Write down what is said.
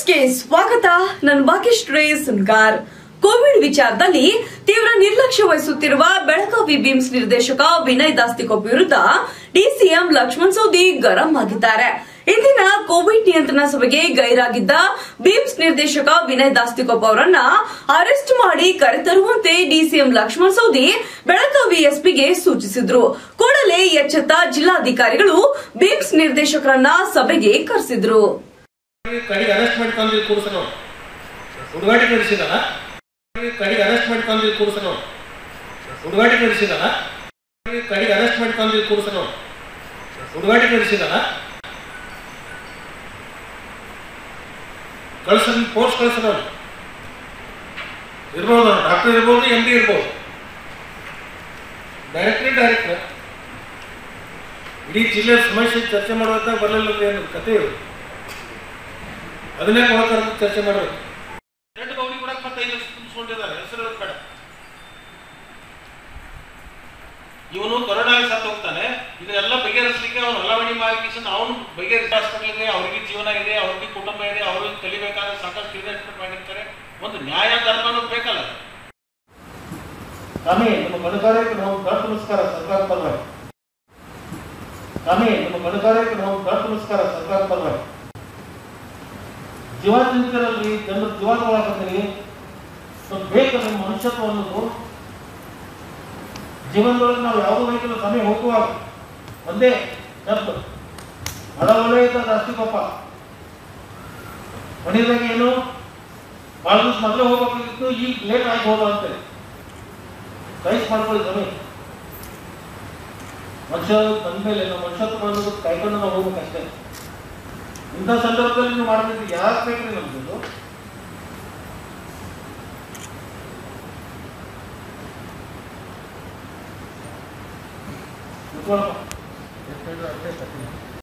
ನ್ಯೂಸ್ಗೆ ಸ್ವಾಗತ ನನ್ನ ಭಾಗ್ಯಶ್ರೀ ಸುನ್ಗಾರ್ ಕೋವಿಡ್ ವಿಚಾರದಲ್ಲಿ ತೀವ್ರ ನಿರ್ಲಕ್ಷ್ಯ ವಹಿಸುತ್ತಿರುವ ಬೆಳಗಾವಿ ಬಿಮ್ಸ್ ನಿರ್ದೇಶಕ ವಿನಯ್ ದಾಸ್ತಿಕೋಪ್ ವಿರುದ್ಧ ಡಿಸಿಎಂ ಲಕ್ಷ್ಮಣ್ ಸೌದಿ ಗರಂ ಆಗಿದ್ದಾರೆ ಇಂದಿನ ಕೋವಿಡ್ ನಿಯಂತ್ರಣ ಸಭೆಗೆ ಗೈರಾಗಿದ್ದ ಬಿಮ್ಸ್ ನಿರ್ದೇಶಕ ವಿನಯ್ ದಾಸ್ತಿಕೋಪ್ ಅವರನ್ನ ಅರೆಸ್ಟ್ ಮಾಡಿ ಕರೆತರುವಂತೆ ಡಿಸಿಎಂ ಲಕ್ಷ್ಮಣ್ ಸೌದಿ ಬೆಳಗಾವಿ ಎಸ್ಪಿಗೆ ಸೂಚಿಸಿದ್ರು ಕೂಡಲೇ ಎಚ್ಚೆತ್ತ ಜಿಲ್ಲಾಧಿಕಾರಿಗಳು ಬಿಮ್ಸ್ ನಿರ್ದೇಶಕರನ್ನ ಸಭೆಗೆ ಕರೆಸಿದ್ರು ಕಡೆಗೆ ಅರೆಸ್ಟ್ ಮಾಡಿ ತಂದು ಕೂರಿಸ ನೋಡಿ ಹುಡುಗಾಟ ನಡೆಸಿದಾನ ಕಡೆಗೆ ಅರೆಸ್ಟ್ ಮಾಡಿ ತಂದು ಕೂರಿಸ ನೋಡಿ ಹುಡುಗಾಟ ನಡೆಸಿದಾನ ಕಡೆಗೆ ಅರೆಸ್ಟ್ ಮಾಡಿ ತಂದು ಕೂರಿಸ ನೋಡಿ ಹುಡುಗಾಟ ನಡೆಸಿದಾನ ಕಳ್ಸ ಪೋಸ್ಟ್ ಕಳ್ಸ ನೋಡಿ ಇರ್ಬೋದು ಡಾಕ್ಟರ್ ಇರ್ಬೋದು ಎಂ ಡಿ ಇರ್ಬೋದು ಡೈರೆಕ್ಟ್ರಿ ಡೈರೆಕ್ಟರ್ ಇಡೀ ಜಿಲ್ಲೆ ಸಮಸ್ಯೆ ಚರ್ಚೆ ಮಾಡುವಂತ ಬರಲಿಲ್ಲ ಏನು ಕತೆ ಇದು ಅದನ್ನೇ ಕೊಡ್ತಾರೆ ಅಂತ ಚರ್ಚೆ ಮಾಡೋದು ಎರಡು ಗೌರಿ ಕೂಡ ಇಪ್ಪತ್ತೈದು ಲಕ್ಷ ತುಂಬಿಸ್ಕೊಂಡಿದ್ದಾರೆ ಹೆಸರು ಹೇಳೋದು ಬೇಡ ಇವನು ಕೊರೋನಾಗಿ ಸತ್ತು ಹೋಗ್ತಾನೆ ಇದನ್ನೆಲ್ಲ ಬಗೆಹರಿಸಲಿಕ್ಕೆ ಅವನು ಹೊಲವಣಿ ಮಾರ್ಗೇಶನ್ ಅವನು ಬಗೆಹರಿಸ ಹಾಸ್ಪಿಟಲ್ ಇದೆ ಅವ್ರಿಗೆ ಜೀವನ ಇದೆ ಅವ್ರಿಗೆ ಕುಟುಂಬ ಇದೆ ಅವ್ರಿಗೆ ಕಲಿಬೇಕಾದ ಸಾಕಷ್ಟು ಇನ್ವೆಸ್ಟ್ಮೆಂಟ್ ಮಾಡಿರ್ತಾರೆ ಒಂದು ನ್ಯಾಯ ಧರ್ಮ ಅನ್ನೋದು ಬೇಕಲ್ಲ ಸ್ವಾಮಿ ನಿಮ್ಮ ಮನಕಾರ್ಯಕ್ಕೆ ನಾವು ದೊಡ್ಡ ನಮಸ್ಕಾರ ಸರ್ಕಾರ ಪರವಾಗಿ ಸ್ವಾಮಿ ನಿಮ್ಮ ಮನಕಾರ್ಯಕ್ಕೆ ನಾವು ದೊಡ್ಡ ನಮಸ್ಕಾರ ಸರ್ಕಾರ ಪರವಾಗಿ ಜೀವ ತಿಂತಿರಲ್ರಿ ಜನರು ಜೀವ ತಗೊಳಕತ್ತೀರಿ ಸ್ವಲ್ಪ ಬೇಕು ನಿಮ್ಮ ಮನುಷ್ಯತ್ವ ಅನ್ನೋದು ಜೀವನದೊಳಗೆ ನಾವು ಯಾವುದೋ ವೈಕಲ್ ಸಮಯ ಹೋಗುವಾಗ ಒಂದೇ ಶಬ್ದ ಬಹಳ ಒಳ್ಳೆ ಇದ್ದ ಜಾಸ್ತಿ ಪಾಪ ಮನೆಯದಾಗ ಏನು ಭಾಳ ದಿವಸ ಮೊದಲೇ ಹೋಗ್ಬೇಕಾಗಿತ್ತು ಈಗ ಲೇಟ್ ಆಗಿ ಹೋದ ಅಂತೇಳಿ ಕೈಸ್ ಮಾಡ್ಕೊಳ್ಳಿ ಸಮಯ ಮನುಷ್ಯ ಬಂದ್ಮೇಲೆ ನಾವು ಮನುಷ್ಯತ್ವ ಅನ್ನೋದು ಕಾಯ್ಕೊಂಡು ನಾವು ಹೋಗ್ಬೇಕಷ್ಟೇ ಇಂಥ ಸಂದರ್ಭದಲ್ಲಿ ನೀವು ಮಾಡಬೇಕು ಯಾಕೆ ಬೇಕ್ರಿ ನಮ್ದು ಕುತ್ಕೊಳಪ್ಪ. ಎಷ್ಟು ಹೇಳಿದ್ರು ಅಷ್ಟೇ ಕಥೆ.